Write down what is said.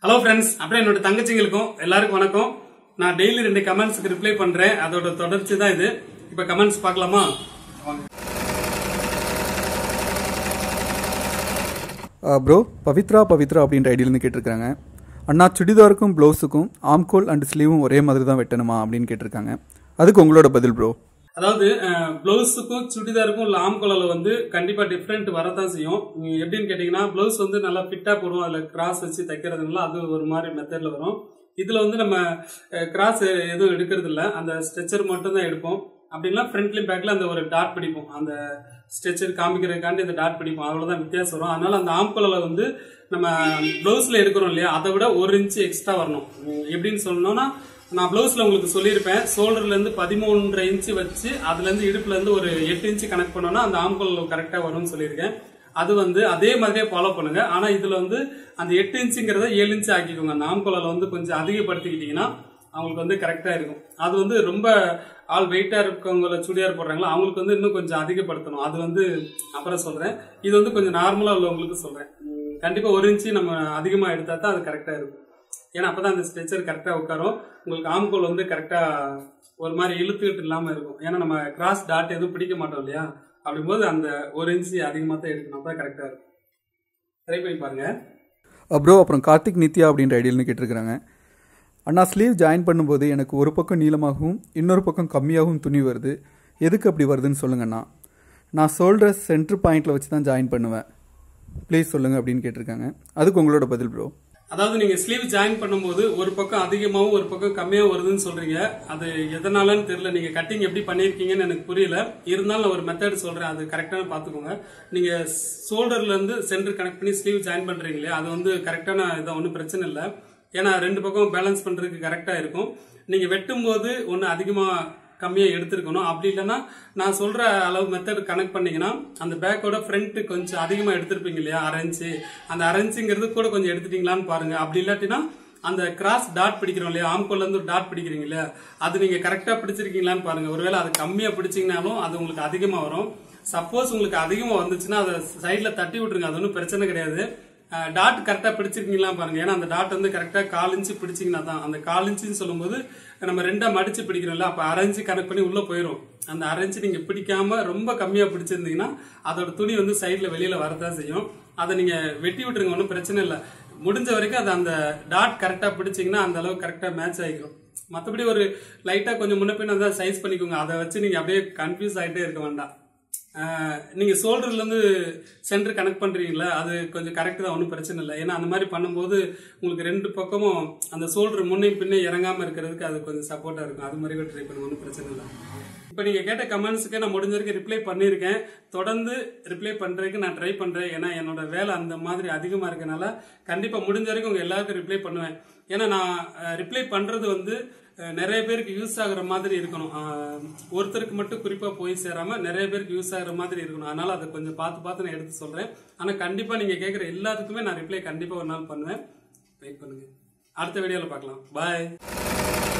Hello friends அப்புறம் என்னோட தங்கச்சிங்களுக்கும் எல்லாருக்கும் வணக்கம் நான் டெய்லி ரெண்டு கமெண்ட்ஸ்க்கு ரிப்ளை பண்றேன் அதோட தொடர்ச்சி தான் இது இப்ப கமெண்ட்ஸ் பார்க்கலாமா வாங்க. ப்ரோ பவித்ரா பவித்ரா அப்படின்ற ஐடியிலேருந்து கேட்டிருக்காங்க அண்ணா சுடிதாருக்கும் ப்ளவுஸுக்கும் ஆம்கோல் அண்ட் ஸ்லீவும் ஒரே மாதிரி தான் வெட்டணுமா அப்படின்னு கேட்டிருக்காங்க அதுக்கு உங்களோட பதில் ப்ரோ அதாவது பிளவுஸுக்கும் சுடிதாருக்கும் லாம் கலர்ல வந்து கண்டிப்பா டிஃப்ரெண்ட் வரதான் செய்யும் உம், எப்படின்னு கேட்டீங்கன்னா பிளவுஸ் வந்து நல்லா ஃபிட்டா போடுவோம் அதுல கிராஸ் வச்சு தைக்கிறதுனால அது ஒரு மாதிரி மெத்தட்ல வரும் இதுல வந்து நம்ம கிராஸ் எதுவும் எடுக்கிறது இல்ல அந்த ஸ்ட்ரெச்சர் மட்டும் தான் எடுப்போம் அப்படின்னா ஃப்ரண்ட்லயும் பேக்ல அந்த ஒரு டாட் பிடிப்போம் அந்த ஸ்ட்ரெச்சர் காமிக்கிறதுக்காண்டி இந்த டாட் பிடிப்போம் அவ்வளவுதான் வித்தியாசம் வரும் அதனால அந்த ஆம்கோல வந்து நம்ம பிளவுஸ்ல எடுக்கிறோம் இல்லையா அதை விட ஒரு இன்ச்சு எக்ஸ்ட்ரா வரணும் உம், எப்படின்னு சொல்லணும்னா நான் பிளவுஸ்ல உங்களுக்கு சொல்லியிருப்பேன் ஷோல்டர்ல இருந்து பதிமூன்றரை இன்ச்சு வச்சு அதுல இருந்து இடுப்புல இருந்து ஒரு எட்டு இன்ச்சு கனெக்ட் பண்ணோம்னா அந்த ஆம்கோல் கரெக்டா வரும்னு சொல்லியிருக்கேன் அது வந்து அதே மாதிரியே ஃபாலோ பண்ணுங்க ஆனா இதுல வந்து அந்த எட்டு இன்ச்சுங்கிறத ஏழு இன்ச்சு ஆக்கிக்கோங்க அந்த ஆம்கோலால வந்து கொஞ்சம் அதிகப்படுத்திக்கிட்டீங்கன்னா அவங்களுக்கு வந்து கரெக்டா இருக்கும் அது வந்து ரொம்ப ஆள் வெயிட்டா இருக்கவங்கள சுடியார் போடுறாங்களோ அவங்களுக்கு வந்து இன்னும் கொஞ்சம் அதிகப்படுத்தணும் அது வந்து அப்புறம் சொல்றேன் இது வந்து கொஞ்சம் நார்மலா உள்ளவங்களுக்கு சொல்றேன் உம், கண்டிப்பா ஒரு இன்ச்சு நம்ம அதிகமா எடுத்தா தான் அது கரெக்டா இருக்கும் ஏன்னா அப்பதான் அந்த ஸ்ட்ரெச்சர் கரெக்டா உட்காரும் உங்களுக்கு ஆம்கோல் வந்து கரெக்டா ஒரு மாதிரி இழுத்துக்கிட்டு இல்லாம இருக்கும் ஏன்னா நம்ம கிராஸ் டாட் எதுவும் பிடிக்க மாட்டோம் இல்லையா அப்படிங்கும்போது அந்த ஒரு இன்ச்சு அதிகமாக தான் எடுக்கணும் அப்பதான் கரெக்டா இருக்கும் ட்ரை பண்ணி பாருங்க ப்ரோ அப்புறம் கார்த்திக் நித்யா அப்படின்ற ஐடியிலேருந்து கேட்டிருக்கிறாங்க அண்ணா ஸ்லீவ் ஜாயின் பண்ணும்போது எனக்கு ஒரு பக்கம் நீளமாகவும் இன்னொரு பக்கம் கம்மியாகவும் துணி வருது எதுக்கு அப்படி வருதுன்னு சொல்லுங்கண்ணா நான் சொல்கிற சென்டர் பாயிண்டில் வச்சு தான் ஜாயின் பண்ணுவேன் ப்ளீஸ் சொல்லுங்கள் அப்படின்னு கேட்டிருக்காங்க அதுக்கு உங்களோட பதில் ப்ரோ அதாவது நீங்க ஸ்லீவ் ஜாயின் பண்ணும்போது ஒரு பக்கம் அதிகமாகவும் ஒரு பக்கம் கம்மியாகவும் வருதுன்னு சொல்றீங்க அது எதனாலன்னு தெரியல நீங்க கட்டிங் எப்படி பண்ணிருக்கீங்கன்னு எனக்கு புரியல இருந்தாலும் நான் ஒரு மெத்தட் சொல்றேன் அது கரெக்டான பாத்துக்கோங்க நீங்க ஷோல்டர்ல இருந்து சென்டர் கனெக்ட் பண்ணி ஸ்லீவ் ஜாயின் பண்றீங்களே அது வந்து கரெக்டான இதான் ஒன்றும் பிரச்சனை இல்லை ஏன்னா ரெண்டு பக்கம் பேலன்ஸ் பண்றதுக்கு கரெக்டா இருக்கும் நீங்க வெட்டும் போது ஒன்று அதிகமா கம்மியா எடுத்திருக்கணும் அப்படி இல்லைன்னா நான் சொல்ற அளவு மெத்தட் கனெக்ட் பண்ணீங்கன்னா அந்த பேக்கோட ஃப்ரண்ட் கொஞ்சம் அதிகமா எடுத்திருப்பீங்க இல்லையா அரைஞ்சு அந்த அரைஞ்சுங்கிறது கூட கொஞ்சம் எடுத்துட்டீங்களான்னு பாருங்க அப்படி இல்லாட்டினா அந்த கிராஸ் டாட் பிடிக்கிறோம் இல்லையா ஆம்கோல்ல இருந்து ஒரு டாட் பிடிக்கிறீங்க இல்லையா அது நீங்க கரெக்டா பிடிச்சிருக்கீங்களான்னு பாருங்க ஒருவேளை அது கம்மியா பிடிச்சீங்கனாலும் அது உங்களுக்கு அதிகமா வரும் சப்போஸ் உங்களுக்கு அதிகமா வந்துச்சுன்னா அதை சைட்ல தட்டி விட்டுருங்க அது ஒன்றும் பிரச்சனை கிடையாது டாட் கரெக்டா பிடிச்சிருக்கீங்களா பாருங்க ஏன்னா அந்த டாட் வந்து கரெக்டா கால் இன்ச்சு பிடிச்சிங்கன்னா தான் அந்த கால் இன்ச்சுன்னு சொல்லும்போது நம்ம ரெண்டா மடிச்சு பிடிக்கிறோம்ல அப்ப அரைஞ்சு கனெக்ட் பண்ணி உள்ள போயிடும் அந்த அரைஞ்சு நீங்க பிடிக்காம ரொம்ப கம்மியா பிடிச்சிருந்தீங்கன்னா அதோட துணி வந்து சைட்ல வெளியில வரதான் செய்யும் அதை நீங்க வெட்டி விட்டுருங்க ஒன்றும் பிரச்சனை இல்லை முடிஞ்ச வரைக்கும் அது அந்த டாட் கரெக்டா பிடிச்சீங்கன்னா அந்த அளவு கரெக்டா மேட்ச் ஆகிக்கும் மற்றபடி ஒரு லைட்டா கொஞ்சம் முன்ன பின்ன தான் சைஸ் பண்ணிக்கோங்க அதை வச்சு நீங்க அப்படியே கன்ஃபியூஸ் ஆயிட்டே இருக்க வேண்டாம் ஆஹ் நீங்க ஷோல்டர்ல இருந்து சென்டர் கனெக்ட் பண்றீங்களா அது கொஞ்சம் கரெக்ட் தான் ஒன்றும் பிரச்சனை இல்லை ஏன்னா அந்த மாதிரி பண்ணும்போது உங்களுக்கு ரெண்டு பக்கமும் அந்த ஷோல்டர் முன்னையும் பின்னே இறங்காம இருக்கிறதுக்கு அது கொஞ்சம் சப்போர்ட்டா இருக்கும் அது மாதிரி கூட ட்ரை பண்ணுங்க ஒன்றும் பிரச்சனை இல்லை இப்போ நீங்க கேட்ட கமெண்ட்ஸுக்கு நான் முடிஞ்ச வரைக்கும் ரிப்ளை பண்ணியிருக்கேன் தொடர்ந்து ரிப்ளை பண்றதுக்கு நான் ட்ரை பண்றேன் ஏன்னா என்னோட வேலை அந்த மாதிரி அதிகமா இருக்கனால கண்டிப்பா முடிஞ்ச வரைக்கும் உங்க எல்லாருக்கும் ரிப்ளை பண்ணுவேன் ஏன்னா நான் ரிப்ளை பண்றது வந்து அஹ், நிறைய பேருக்கு யூஸ் ஆகுற மாதிரி இருக்கணும் அஹ், ஒருத்தருக்கு மட்டும் குறிப்பா போய் சேராம நிறைய பேருக்கு யூஸ் ஆகுற மாதிரி இருக்கணும் அதனால அதை கொஞ்சம் பார்த்து பார்த்து நான் எடுத்து சொல்றேன் ஆனா கண்டிப்பா நீங்க கேட்குற எல்லாத்துக்குமே நான் ரிப்ளை கண்டிப்பா ஒரு நாள் பண்ணுவேன் வெயிட் பண்ணுங்க அடுத்த வீடியோல பார்க்கலாம் பாய்